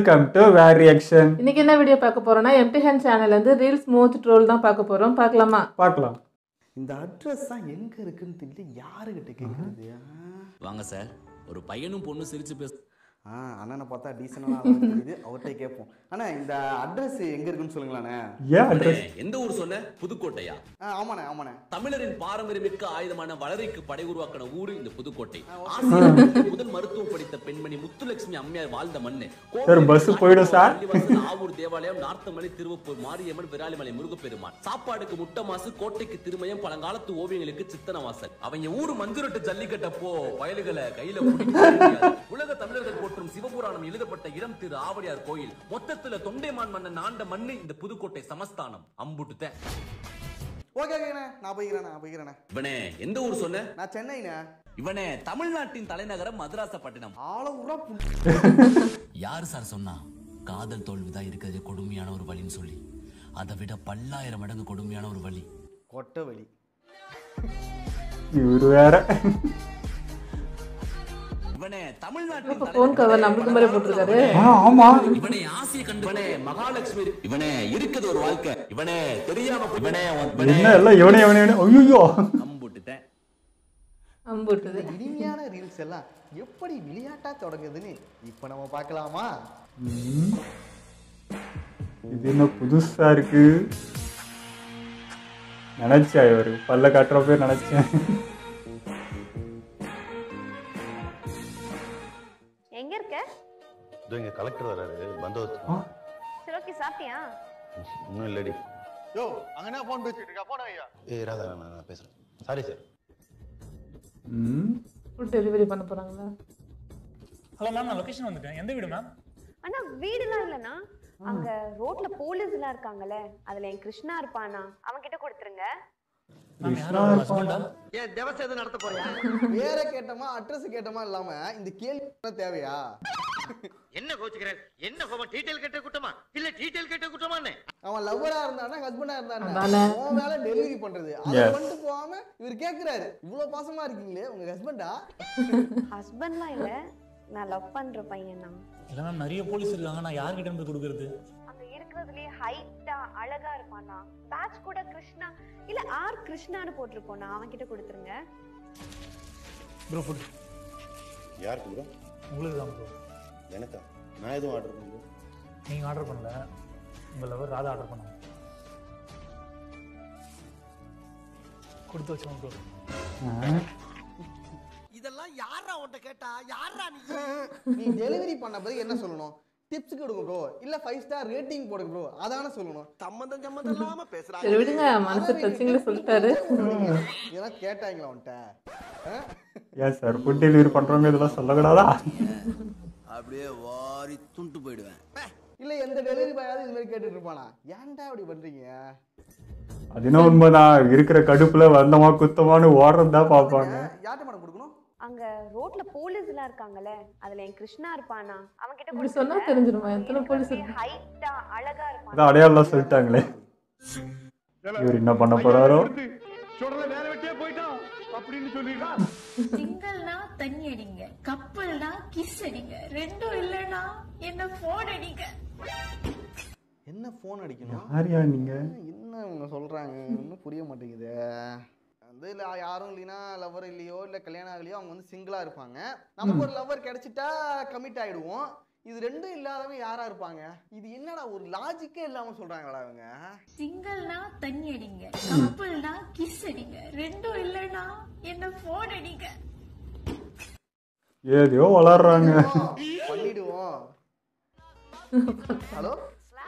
Welcome to where reaction இன்னைக்கு என்ன video பார்க்க போறோம்னா எம்டி ஹேண்ட் சேனல்ல இருந்து ரீல்ஸ் மூத் ட்ரோல் தான் பார்க்க போறோம் பார்க்கலாமா பார்க்கலாம் இந்த அட்ரஸ் தான் எங்க இருக்குன்னு தெரியல யாருகிட்ட கேட்கறது வாங்க சார் ஒரு பையனும் பொண்ணு சிரிச்சு பேச ஆ அண்ணனை பார்த்தா டீசெண்டான தெரியுது அவர்கிட்ட கேட்போம் அண்ணா இந்த அட்ரஸ் எங்க இருக்குன்னு சொல்லுங்களாண்ணே ஏன் அட்ரஸ் எந்த ஊர் சொன்ன புதுக்கோட்டையா ஆ ஆமாண்ணே ஆமாண்ணே தமிழரின் பாரம்பரியமிக்க ஆயுதமான வளரைக்கு படை உருவாக்கின ஊரு இந்த புதுக்கோட்டை ஆசியாவின் முதல் மருத்துவம் படித்த பெண்மணி முத்துலட்சுமி அம்மையார் வாழ்ந்த மண்ணு சார், bus போயிடும் சார். பள்ளிவாசல், ஆவூர் தேவாலயம் நார்த்தமலை திருவப்பூர் மாரியம்மன் விராலிமலை முருகப்பெருமான் சாப்பாடுக்கு முட்டை மாசு கோட்டைக்கு திருமயம் பழங்காலத்து ஓவியங்களுக்கு சித்தன வாசல் அவங்க ஊரு மஞ்சுரட்டு ஜல்லிக்கட்டப்போ வயலுகளை கையில பிடிக்க முடியாது. உலக தமிழர்கள் போற்றும் சிவபுராணம் எழுதப்பட்ட இடம் திரு ஆவடியார் கோயில் மொத்தத்துல தொண்டைமான் மன்னன் ஆண்ட மண்ணு இந்த புதுக்கோட்டை சமஸ்தானம் அம்புட்டுத்தேன் ஓகே ஓகேண்ணே நான் போய்க்கிறேண்ணே நான் போய்க்கிறேண்ணே இவனே எந்த ஊர் சொன்ன நான் சென்னைண்ணே இவனே தமிழ்நாட்டின் தலைநகரம் மதுராசப்பட்டினம் ஆள ஊரா புல் யார் சார் சொன்னா காதல் தோல்விதான் இருக்கிறது கொடுமையான ஒரு வழின்னு சொல்லி அதை விட பல்லாயிரம் மடங்கு கொடுமையான ஒரு வழி கொட்டை வலி இவரு வேற இவனே தமிழ்நாட்டின் இப்ப phone cover நம்மளுக்கு மாதிரி போட்டிருக்காரு. ஆ ஆமா இவனே ஆசிய கண்டு இவனே மகாலட்சுமி இவனே இருக்குது ஒரு வாழ்க்கை இவனே தெரியாம இவனே என்ன எல்லாம் இவனே இவனே இவனே ஐயோ அம்புட்டுட்டேன் அம்புட்டுது இனிமையான ரீல்ஸ் எல்லாம் எப்படி விளையாட்டா தொடங்குதுன்னு இப்போ நம்ம பார்க்கலாமா இது என்ன புதுசா இருக்கு நினைச்சா இவரு பல்ல காட்டுறப்ப நினைச்சேன் எங்க இருக்க இதோ இங்க கலெக்டர் வராரு பந்தோபஸ்து ஆ, சரி ஓகே சாப்பிட்டியா இன்னும் இல்லடி யோ அங்கனா ஃபோன் பேசிட்டு இருக்கா போன ஐயா ஏய் ராதா நான் நான் பேசுறேன் சாரி சார் ம், ஃபுட் டெலிவரி பண்ண போறாங்களா ஹலோ மேம் நான் லொகேஷன் வந்துட்டேன் எந்த வீடு மேம் அண்ணா வீடுலாம் இல்லனா அங்க ரோட்ல போலீஸ் எல்லாம் இருக்காங்கல்ல அதுல என் கிருஷ்ணா இருப்பானா அவன் கிட்ட கொடுத்துருங்க மேம் கிருஷ்ணா யாரும் இருப்பானா? ஹஸ்பண்டா பேரை கேட்டோமா அட்ரஸ் கேட்டோமா இல்லாம இந்த கேள்வி தேவையா என்ன கோச்சுக்கிறார் என்ன கோபம் டீடைல் கேட்ட குட்டமா இல்ல டீடைல் கேட்ட குட்டமான்னு அவன் லவ்வரா இருந்தானா ஹஸ்பண்டா அதானே. இருந்தானா உன் வேலை டெலிவரி பண்றது அதை Yes. பண்ணிட்டு போகாம இவர் கேக்குறாரு இவ்வளவு பாசமா இருக்கீங்களே உங்க ஹஸ்பண்டா ஹஸ்பண்ட்லாம் இல்ல நான் லவ் பண்ற பையன் தான் இல்லை மேம் நிறைய போலீஸ் இருக்காங்க நான் யார்கிட்ட இருந்து கொடுக்கறது அங்க இருக்கிறதுலயே ஹைட்டா அழகா இருப்பானா பேட்ச் கூட கிருஷ்ணா இல்ல ஆர் கிருஷ்ணான்னு போட்டிருப்போனா அவன் கிட்ட கொடுத்துருங்க ப்ரோ ஃபுட் யாருக்கு ப்ரோ உங்களுக்கு தான் ப்ரோ எனக்கா நான் எதுவும் ஆர்டர் பண்ணல நீங்கள் ஆர்டர் பண்ணல உங்கள் லவர் ராதா ஆர்டர் பண்ணாங்க கொடுத்து வச்சோம் ப்ரோ ஆ, இதெல்லாம் யாரா உன்ட்ட கேட்டா யாரா நீ நீ டெலிவரி பண்ண பிறகு என்ன சொல்லணும் டிப்ஸ் கொடுங்க ப்ரோ இல்ல ஃபைவ் ஸ்டார் ரேட்டிங் போடுங்க ப்ரோ அதான சொல்லணும் சம்பந்தம் சம்பந்தம் இல்லாம பேசுறாங்க சரி விடுங்க மனசு டச்சிங்ல சொல்லிட்டாரு இதெல்லாம் கேட்டாங்களா உன்ட்ட ஆ? ஏன் சார் ஃபுட் டெலிவரி பண்றவங்க இதெல்லாம் சொல்லக்கூடாதா அப்படியே வாரி துண்டு போயிடுவேன் இல்ல எந்த டெலிவரி பாயாவது இது மாதிரி கேட்டுட்டு இருப்பானா ஏன்டா இப்படி பண்றீங்க அது என்ன உண்மைதான் இருக்கிற கடுப்புல வந்தமா குத்தமான்னு ஓடுறதா பார்ப்பாங்க யார்கிட்ட மேடம் கொடுக்கணும் அங்க ரோட்ல போலீஸ் எல்லாம் இருக்காங்கல்ல அதுல என் கிருஷ்ணா இருப்பானா அவன் கிட்ட இப்படி சொன்னா தெரிஞ்சிருமா எத்தனை போலீஸ் இருக்கு ஹைட்டா அழகா இருப்பானா அதான் அடையாளம் சொல்லிட்டாங்களே இவர் என்ன பண்ண போறாரோ சிங்கிள்னா தண்ணி அடிங்க கப்பல்னா கிஸ் அடிங்க ரெண்டும் இல்லனா என்ன போன் அடிங்க என்ன ஃபோன் அடிக்கணும் யாரியா நீங்க என்ன இவங்க சொல்றாங்க ஒன்றும் புரிய மாட்டேங்குது வந்து இல்லை யாரும் இல்லைன்னா லவர் இல்லையோ இல்லை கல்யாணம் ஆகலையோ அவங்க வந்து சிங்கிளா இருப்பாங்க நமக்கு ஒரு லவர் கிடைச்சிட்டா கமிட் ஆயிடுவோம் இது ரெண்டும் இல்லாதவங்க யாரா இருப்பாங்க இது என்னடா ஒரு லாஜிக்கே இல்லாம சொல்றாங்களா இவங்க சிங்கிள்னா தண்ணி அடிங்க கப்பல்னா கிஸ் அடிங்க ரெண்டும் இல்லனா என்ன போன் அடிங்க ஏதையோ வளர்றாங்க பண்ணிடுவோம் ஹலோ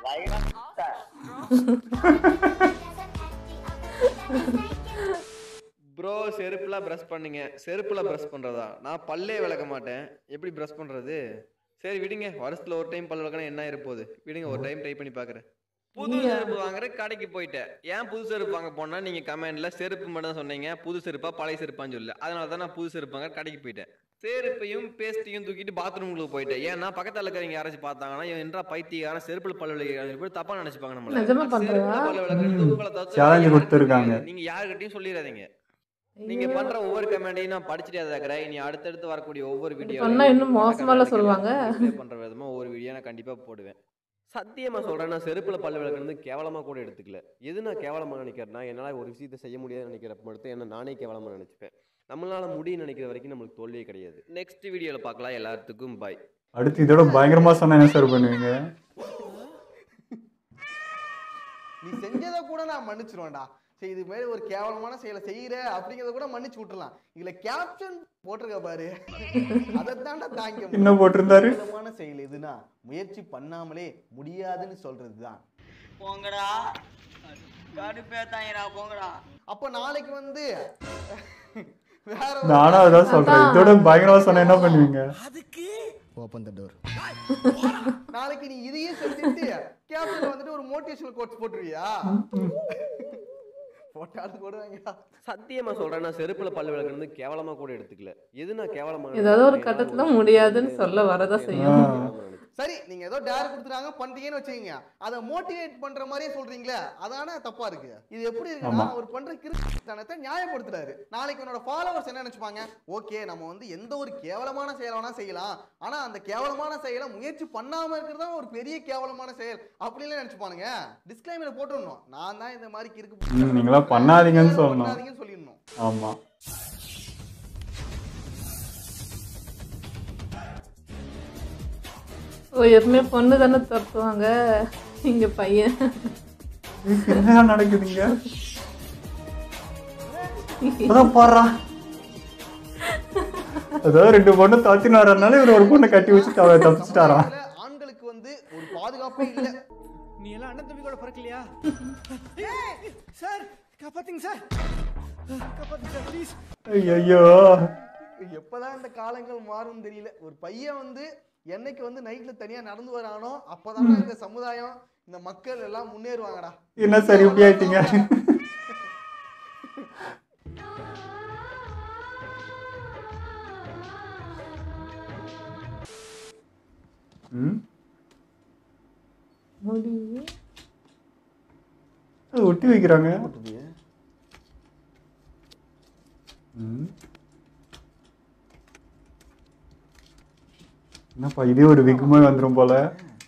ப்ரோ செருப்புலாம் ப்ரஷ் பண்ணுங்க செருப்புல ப்ரஷ் பண்றதா நான் பல்லே விளக்க மாட்டேன் எப்படி ப்ரஷ் பண்றது சரி விடுங்க வருஷத்துல ஒரு டைம் பல் விளக்கணும் என்ன இருப்போது விடுங்க ஒரு டைம் ட்ரை பண்ணி பாக்குறேன் புது செருப்பு வாங்குற கடைக்கு போயிட்டேன் ஏன் புது செருப்பு வாங்க போனா நீங்க கமெண்ட்ல செருப்பு மட்டும் தான் சொன்னீங்க புது செருப்பா பழைய செருப்பான்னு சொல்லல அதனால தான் நான் புது செருப்பு வாங்க கடைக்கு போயிட்டேன் செருப்பையும் பேஸ்ட்டையும் தூக்கிட்டு பாத்ரூமுக்கு போயிட்டேன் ஏன்னா பக்கத்துல இருக்கிறவங்க யாராச்சும் பார்த்தாங்கன்னா இவன் என்றா பைத்தியக்காரன் செருப்புல பல் விளக்கிறான் தப்பா நினைச்சுப்பாங்க நம்மள நிஜமா பண்றியா? செருப்புல பல் விளக்குறது உங்களை தவிர Challenge யாருக்கும் கொடுத்திருக்காங்க. தெரியாது. நீங்க யாருக்கிட்டையும் சொல்லிடாதீங்க நீங்க பண்ற ஒவ்வொரு கமெண்டையும் நான் படிச்சுட்டே தான் இருக்கிறேன் இனி அடுத்தடுத்து வரக்கூடிய ஒவ்வொரு வீடியோ சொன்னா இன்னும் மோசமால சொல்லுவாங்க. பண்ற விதமா ஒவ்வொரு வீடியோ நான் கண்டிப்பா போடுவேன் சத்தியமா சொல்றேன் நான் செருப்புல பல்லு விளக்குறது கேவலமா கூட எடுத்துக்கல எது நான் கேவலமா நினைக்கிறேன்னா என்னால ஒரு விஷயத்தை செய்ய முடியாதுன்னு நினைக்கிறப்ப மட்டும் என்ன நானே கேவலமா நினைச்சுப்பேன் நம்மளால முடியும் நினைக்கிற வரைக்கும் நம்மளுக்கு தோல்வியே கிடையாது நெக்ஸ்ட் வீடியோல பார்க்கலாம் எல்லாத்துக்கும் பாய் அடுத்து இதோட பயங்கரமா சொன்னா என்ன சார் பண்ணுவீங்க நீ செஞ்சதை கூட நான் மன்னிச்சிருவேன்டா சரி இது மாதிரி ஒரு கேவலமான செயலை செய்யற அப்படிங்கறத கூட மன்னிச்சு விட்டுறலாம் இதுல கேப்ஷன் போட்டிருக்க பாரு அதைத்தான்டா தாங்க முடியல. என்ன போட்டிருந்தாரு? கேவலமான செயல் எதுனா முயற்சி பண்ணாமலே முடியாதுன்னு சொல்றதுதான் போங்கடா கடுப்பேத்தாங்கடா போங்கடா அப்ப நாளைக்கு வந்து வேற ஒரு- நானும் அதான் சொல்றேன் இதோட பயங்கரமா சொன்னா என்ன பண்ணுவீங்க ஓப்பன் த டோர் நாளைக்கு நீ இதையும் செஞ்சுட்டு கேப்ஷன்ல வந்துட்டு ஒரு மோட்டிவேஷனல் கோட்ஸ் போட்டுருவியா போட்டாலும் போடுவாங்கடா சத்தியமா சொல்றேன் நான் செருப்புல பல்லு விளக்குறது கேவலமா கூட எடுத்துக்கல எது நான் கேவலமா ஏதாவது ஒரு கட்டத்துல முடியாதுன்னு சொல்ல வரதான் செய்யும் சரி நீங்க ஏதோ டேர் கொடுத்துறாங்க பண்றீங்கன்னு வச்சுக்கீங்க அதை மோட்டிவேட் பண்ற மாதிரியே சொல்றீங்களே அதானே தப்பா இருக்கு இது எப்படி இருக்குன்னா ஆமா. அவர் பண்ற கிருத்தனத்தை நியாயப்படுத்துறாரு நாளைக்கு என்னோட ஃபாலோவர்ஸ் என்ன நினைச்சுப்பாங்க ஓகே நம்ம வந்து எந்த ஒரு கேவலமான செயலை வேணா செய்யலாம் ஆனா அந்த கேவலமான செயலை முயற்சி பண்ணாம இருக்கிறது தான் ஒரு பெரிய கேவலமான செயல் அப்படின்னு நினைச்சுப்பானுங்க டிஸ்கிளைமர் போட்டுடணும் நான் தான் இந்த மாதிரி கிறுக்கு ம், நீங்களாம் பண்ணாதீங்கன்னு சொல்லணும். பண்ணாதீங்கன்னு சொல்லிடணும் ஆமா ஓ எப்பவுமே பொண்ணு தானே துரத்துவாங்க இங்க பையன் இதுக்கு என்ன நடக்குதுங்க அதான் பாடுறா அதாவது ரெண்டு பொண்ணு தாத்தின்னு வரனால இவர் ஒரு பொண்ணை கட்டி வச்சு தவ- தப்பிச்சிட்டாராம் ஆண்களுக்கு வந்து ஒரு பாதுகாப்பே இல்ல நீ எல்லாம் அண்ணன் தம்பி கூட பிறக்கலையா சார் காப்பாத்துங்க சார் காப்பாத்துங்க சார் ப்ளீஸ் ஐயோ எப்பதான் இந்த காலங்கள் மாறும் தெரியல ஒரு பையன் வந்து என்னைக்கு வந்து நைட்ல தனியா நடந்து வரானோ அப்பதான் இந்த சமுதாயம் இந்த மக்கள் எல்லாம் முன்னேறுவாங்கடா என்ன சார் இப்படி ஆயிட்டீங்க ம் முடியும் அது ஒட்டி வைக்கிறாங்க ம். என்னப்பா இதே ஒரு விக்குமே வந்துரும் போல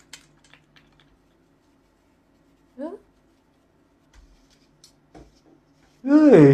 ஏய்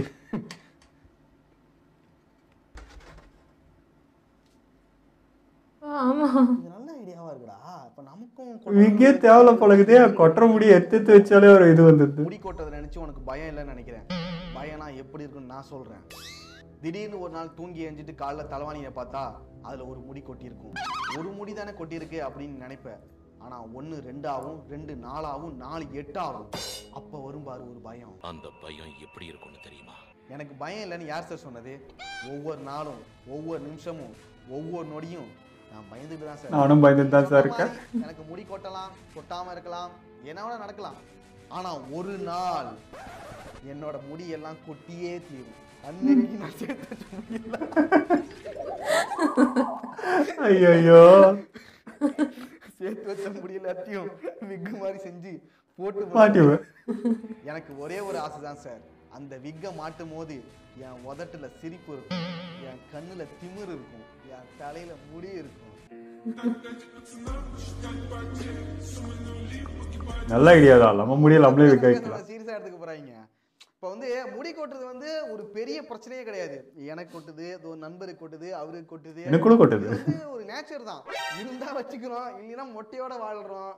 ஆமா இது நல்ல ஐடியாவா இருக்குடா இப்ப நமக்கும் விக்கே தேவல பழகுதே கொட்டுற முடி எடுத்து எடுத்து வச்சாலே ஒரு இது வந்துடுது முடி கொட்டதை நினைச்சு உனக்கு பயம் இல்லைன்னு நினைக்கிறேன் பயம்னா எப்படி இருக்குன்னு நான் சொல்றேன் திடீர்னு ஒரு நாள் தூங்கி எஞ்சிட்டு காலைல தலைவாணியை பார்த்தா அதுல ஒரு முடி கொட்டியிருக்கும் ஒரு முடி தானே கொட்டியிருக்கு அப்படின்னு நினைப்ப ஆனா ஒன்னு ரெண்டாவும் ரெண்டு நாலாவும் நாலு எட்டாகும் அப்ப வரும் பாரு ஒரு பயம் அந்த பயம் எப்படி இருக்கும்னு தெரியுமா எனக்கு பயம் இல்லைன்னு யார் சார் சொன்னது ஒவ்வொரு நாளும் ஒவ்வொரு நிமிஷமும் ஒவ்வொரு நொடியும் நான் பயந்துட்டு தான் சார் நானும் பயந்துட்டு தான் சார் இருக்கேன். சொன்ன மாதிரி எனக்கு முடி கொட்டலாம் கொட்டாம இருக்கலாம் என்ன வேணா நடக்கலாம் ஆனா ஒரு நாள் என்னோட முடி எல்லாம் கொட்டியே தீரும் அன்னைக்கு நான் சேர்த்து வச்ச முடியல ஐயோ சேர்த்து வச்ச முடி எல்லாத்தையும் விக்கு மாதிரி செஞ்சு போட்டு மாட்டிடுவேன். எனக்கு ஒரே ஒரு ஆசை தான் சார் அந்த விக்கை மாட்டும் போது என் உதட்டுல சிரிப்பு இருக்கும் என் கண்ணுல திமிரு இருக்கும் என் தலையில முடி இருக்கும் நல்ல ஐடியா தான் நம்ம முடியல நம்மளே வைக்க வைக்கலாம் சீரியஸா எடுத்துக்க போறாங்க இப்போ வந்து முடி கொட்டுறது வந்து ஒரு பெரிய பிரச்சனையே கிடையாது எனக்கு கொட்டுது இது ஒரு நண்பருக்கு கொட்டுது அவருக்கு கொட்டுது எனக்கு கூட கொட்டுது. இது வந்து ஒரு நேச்சர் தான் இருந்தா வச்சுக்கிறோம் இல்லைன்னா மொட்டையோட வாழ்றோம்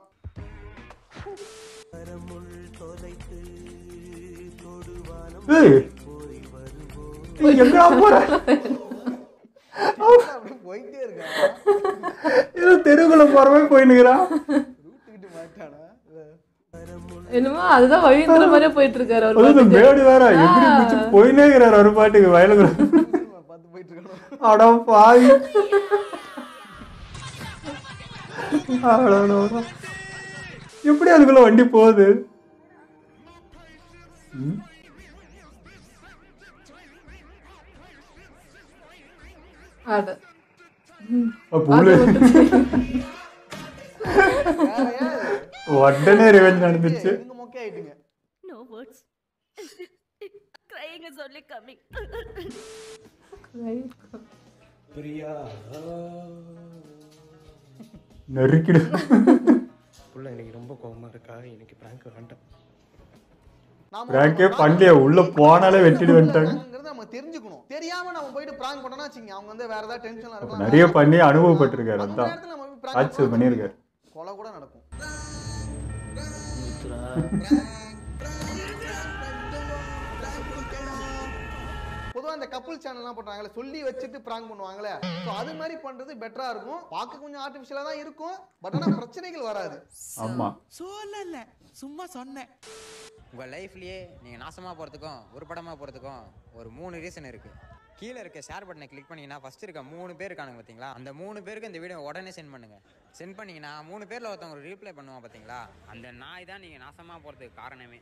ஏய் ஏய், எங்கடா போற அப்படியே போயிட்டே இருக்கா ஏதோ தெருவுக்குள்ள போறவே போயினுக்கிறான் ரூட்டுக்கிட்டு மாட்டானா என்னமோ அதுதான் வழிங்கிற மாதிரியே போயிட்டு இருக்காரு அவர் அது இந்த பாட்டுக்கு. மேடு வேற எப்படி ஆ. பிடிச்சு போயினே இருக்கிறார் ஒரு பாட்டுக்கு வயலுக்குள்ள பார்த்து போயிட்டு இருக்கணும் அட பாய் அடடடடா. எப்படி அதுக்குள்ள வண்டி போகுது ம்? அட ம். அப்ப உள்ள- அது வந்துச்சு. உடனே ரிவெஞ்ச் நடந்துச்சு நீங்க மொக்கை ஆயிட்டுங்க no words crying is only coming. Priya நெருக்கிடு புள்ள இன்னைக்கு ரொம்ப கோவமா இருக்கா இன்னைக்கு பிராங்க் வேண்டாம் பிராங்கே பண்ணலையே உள்ள போனாலே வெட்டிட்டு வந்துட்டாங்க ங்கிறத நம்ம தெரிஞ்சுக்கணும் தெரியாம நம்ம போயிட்டு பிராங்க் பண்ணோம்னா வச்சுங்க அவங்க வந்து வேற ஏதாவது டென்ஷன்ல அப்ப இருக்கலாம் நிறைய பண்ணி அனுபவப்பட்டிருக்காரு அந்த அதான் நேரத்துல நம்ம போய் prank ஆச்சு பண்ணோம்னா பண்ணியிருக்காரு கொலை கூட நடக்கும் பொதுவா இந்த கப்புள் சேனல்லாம் போட்டாங்கல்ல சொல்லி வச்சுட்டு பிராங்க் பண்ணுவாங்கல்ல ஸோ அது மாதிரி பண்றது பெட்டரா இருக்கும் பார்க்க கொஞ்சம் ஆர்டிஃபிஷியலா தான் இருக்கும் பட் ஆனா பிரச்சனைகள் வராது ஆமா சொல்லல சும்மா சொன்னேன் உங்க லைஃப்லயே நீங்க நாசமா போறதுக்கும் ஒரு படமா போறதுக்கும் ஒரு மூணு ரீசன் இருக்கு கீழே இருக்க ஷேர் பட்டனை கிளிக் பண்ணீங்கன்னா ஃபர்ஸ்ட் இருக்க மூணு பேர் இருக்கானுங்க பாத்தீங்களா அந்த மூணு பேருக்கு இந்த வீடியோ உடனே சென்ட் பண்ணுங்க சென்ட் பண்ணீங்கன்னா மூணு பேர்ல ஒருத்தவங்க ஒரு ரீப்ளை பண்ணுவான் பாத்தீங்களா அந்த நாய் தான் நீங்க நாசமா போறதுக்கு காரணமே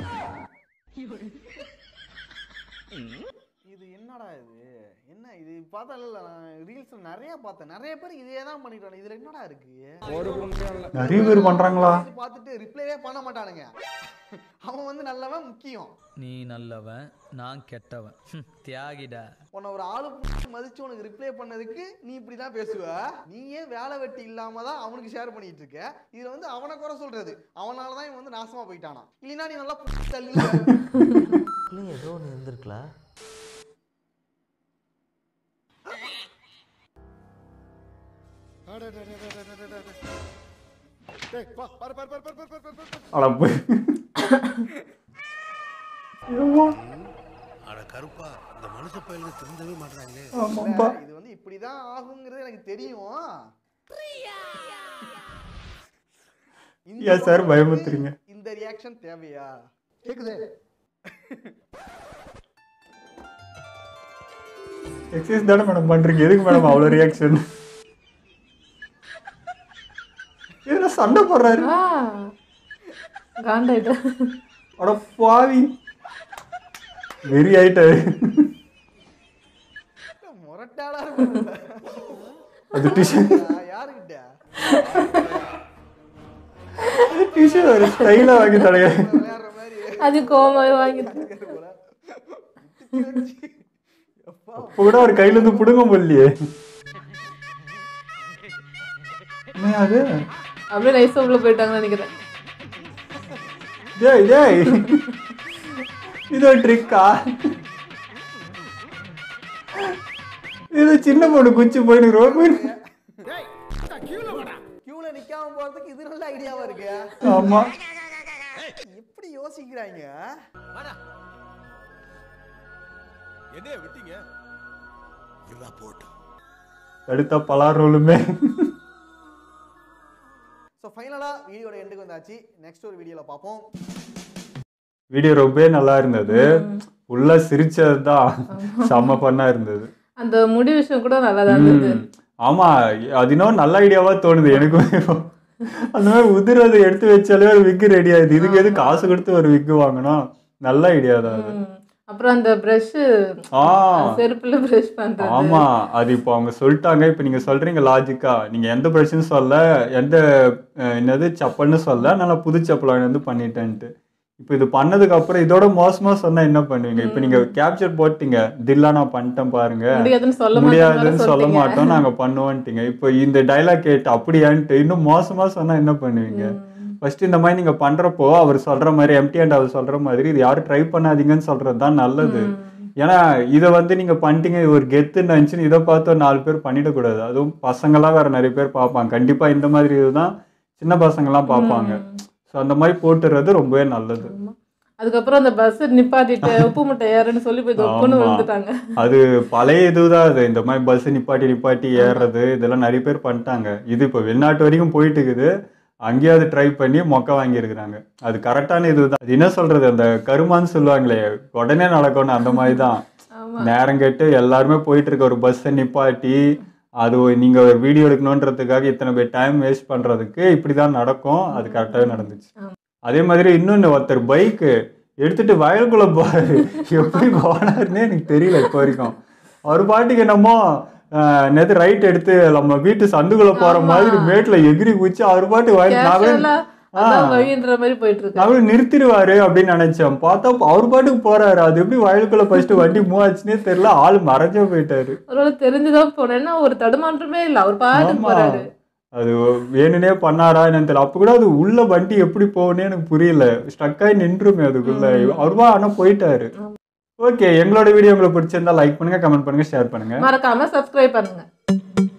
இது என்னடா இது என்ன இது பார்த்தா இல்ல நான் ரீல்ஸ் நிறைய பார்த்தேன் நிறைய பேர் இதே தான் பண்ணிட்டு இதுல என்னடா இருக்கு ஒரு கும்பியும் இல்ல. நிறைய பேர் பண்றாங்களா இது பார்த்துட்டு ரிப்ளைவே பண்ண மாட்டானுங்க அவன் வந்து நல்லவன் முக்கியம் நீ நல்லவன் நான் கெட்டவன் ஹம், தியாகிடா உன்னை ஒரு ஆளு புடிச்சு மதிச்சு உனக்கு ரிப்ளை பண்ணதுக்கு நீ இப்படி தான் பேசுவ நீ ஏன் வேலை வெட்டி இல்லாம தான் அவனுக்கு ஷேர் பண்ணிட்டு இருக்க இதுல வந்து அவனை குறை சொல்றது அவனால தான் இவன் வந்து நாசமா போயிட்டானா இல்லைன்னா நீ நல்லா புடிச்சு தள்ளி ஏதோ ஒன்று இருந்திருக்கலாம் அட போய் அட கருப்பா இந்த மனுஷ பயிலுக்கு திருந்தவே மாட்டாங்களே ஆமாப்பா இது வந்து இப்படிதான் ஆகுங்கிறது எனக்கு தெரியும் இந்த ஏன் சார் பக்கம் பயமுறுத்துறீங்க? வந்து இந்த ரியாக்ஷன் தேவையா கேக்குதே எக்ஸசைஸ் தானே மேடம் பண்றீங்க எதுக்கு மேடம் அவ்வளோ ரியாக்ஷன் இதுல சண்டை போடுறாரு ஆ காண்டாயிட்டேன் அட பாவி வெறி ஆயிட்டாரு முரட்டாளா இருக்கும் அது டிஷு யாருக்கிட்ட டிஷு ஒரு ஸ்டைலா வாங்கி தடைய விளையாடுற மாதிரி அது கோமாவே வாங்கிட்டு அப்போ கூட அவர் கையில இருந்து புடுங்க முடியலையே என்ன அது அப்படியே நைஸா உள்ள போயிட்டாங்கன்னு நினைக்கிறேன் டேய் டேய் இது ஒரு ட்ரிக்கா இது சின்ன பொண்ணு குச்சி போயின்னு ரோட் போய் கியூல நிக்காம போறதுக்கு இது நல்ல ஐடியாவா இருக்கு ஆமா எப்படி யோசிக்கிறாங்க என்னைய விட்டீங்க போட்டோம் தடுத்தா பலாரோலுமே ஸோ ஃபைனலா வீடியோட எண்டுக்கு வந்தாச்சு நெக்ஸ்ட் ஒரு வீடியோல பார்ப்போம் வீடியோ ரொம்பவே நல்லா இருந்தது உள்ள சிரிச்சது தான் செம்ம பண்ணா இருந்தது அந்த முடி விஷயம் கூட நல்லா தான் இருந்தது ம். ஆமா அது இன்னும் நல்ல ஐடியாவா தோணுது எனக்குமே அந்த மாதிரி உதிரதை எடுத்து வச்சாலே ஒரு விக்கு ரெடி ஆகுது இதுக்கு எது காசு கொடுத்து ஒரு விக்கு வாங்கணும் நல்ல ஐடியா தான் அது ம். அப்புறம் அந்த பிரஷ் ஆ செருப்புல பிரஷ் பண்றது ஆமா அது இப்போ அவங்க சொல்லிட்டாங்க இப்போ நீங்க சொல்றீங்க லாஜிக்கா நீங்க எந்த பிரச்சனையும் சொல்ல எந்த அஹ், என்னது செப்பல்னு சொல்ல நல்லா புது செப்பல் வாங்கி வந்து பண்ணிட்டேன்ட்டு இப்போ இது பண்ணதுக்கு அப்புறம் இதோட மோசமா சொன்னா என்ன பண்ணுவீங்க இப்போ நீங்க கேப்சர் போட்டீங்க தில்லா நான் பண்ணிட்டேன் பாருங்க முடியாதுன்னு சொல்ல மாட்டோம்னு முடியாதுன்னு சொல்ல சொல்லிட்டீங்க. மாட்டோம் நாங்க பண்ணுவோன்ட்டீங்க இப்போ இந்த டைலாக் கேட்டு அப்படியான்ட்டு இன்னும் மோசமா சொன்னா என்ன பண்ணுவீங்க ஃபர்ஸ்ட் இந்த மாதிரி நீங்க பண்றப்போ அவர் சொல்ற மாதிரி எம்டி அண்ட் அவர் சொல்ற மாதிரி இது யாரும் ட்ரை பண்ணாதீங்கன்னு சொல்றது தான் நல்லது ஏன்னா இதை வந்து நீங்க பண்ணிட்டீங்க இது ஒரு கெத்துன்னு நினச்சின்னு இதை பார்த்து ஒரு நாலு பேர் பண்ணிடக்கூடாது அதுவும் பசங்களாம் வேற நிறைய பேர் பார்ப்பாங்க கண்டிப்பா இந்த மாதிரி இதுதான் சின்ன பசங்களாம் பார்ப்பாங்க ஸோ அந்த மாதிரி போட்டுறது ரொம்பவே நல்லது அதுக்கப்புறம் அந்த பஸ் நிப்பாட்டிட்டு உப்பு முட்டை ஏறுன்னு சொல்லி போய் தொப்புன்னு ஆமா. விழுந்துட்டாங்க அது பழைய இதுதான் அது இந்த மாதிரி பஸ் நிப்பாட்டி நிப்பாட்டி ஏறுறது இதெல்லாம் நிறைய பேர் பண்ணிட்டாங்க இது இப்போ வெளிநாட்டு வரைக்கும் போயிட்டு இருக்குது அங்கேயும் அது ட்ரை பண்ணி மொக்க வாங்கியிருக்கிறாங்க அது கரெக்டான இதுதான் அது என்ன சொல்றது அந்த கருமான்னு சொல்லுவாங்களே உடனே நடக்கும்னு அந்த மாதிரி தான் ஆமா. நேரம் கேட்டு எல்லாருமே போயிட்டு இருக்க ஒரு பஸ்ஸை நிப்பாட்டி அது நீங்க ஒரு வீடியோ எடுக்கணுன்றதுக்காக இத்தனை பேர் டைம் வேஸ்ட் பண்றதுக்கு இப்படிதான் நடக்கும் அது கரெக்டாகவே நடந்துச்சு அதே மாதிரி இன்னொன்று ஒருத்தர் பைக்கு எடுத்துட்டு வயலுக்குள்ள போறாரு எப்படி போனாருன்னே எனக்கு தெரியல இப்போ வரைக்கும் அவர் பாட்டுக்கு என்னமோ நேற்று ரைட் எடுத்து நம்ம வீட்டு சந்துக்குள்ள போற மாதிரி மேட்ல எகிரி குச்சி அவர் பாட்டு வயல் நான் கூட- Casual-ஆ அதான் வழின்ற மாதிரி போயிட்டு இருக்கு அவரு நிறுத்திடுவாரு அப்படின்னு நினைச்சேன் பார்த்தா அவர் பாட்டுக்கு போறாரு அது எப்படி வயலுக்குள்ள ஃபர்ஸ்ட் வண்டி மூவ் ஆச்சுன்னே தெரியல ஆள் மறைஞ்சே போயிட்டாரு ஒருவேளை தெரிஞ்சுதான் போனேன்னா ஒரு தடுமாற்றமே இல்ல அவர் பாட்டுக்கு ஆமா. போறாரு அது வேணுனே பண்ணாரா என்னன்னு தெரியல அப்ப கூட அது உள்ள வண்டி எப்படி போகும்னே எனக்கு புரியல ஸ்ட்ரக் ஆகி நின்றுமே அதுக்குள்ள அவருவா ஆனா போயிட்டாரு ஓகே எங்களோட வீடியோ உங்களுக்கு பிடிச்சிருந்தா லைக் பண்ணுங்க கமெண்ட் பண்ணுங்க ஷேர் பண்ணுங்க மறக்காம சப்ஸ்கிரைப் பண்ணுங்க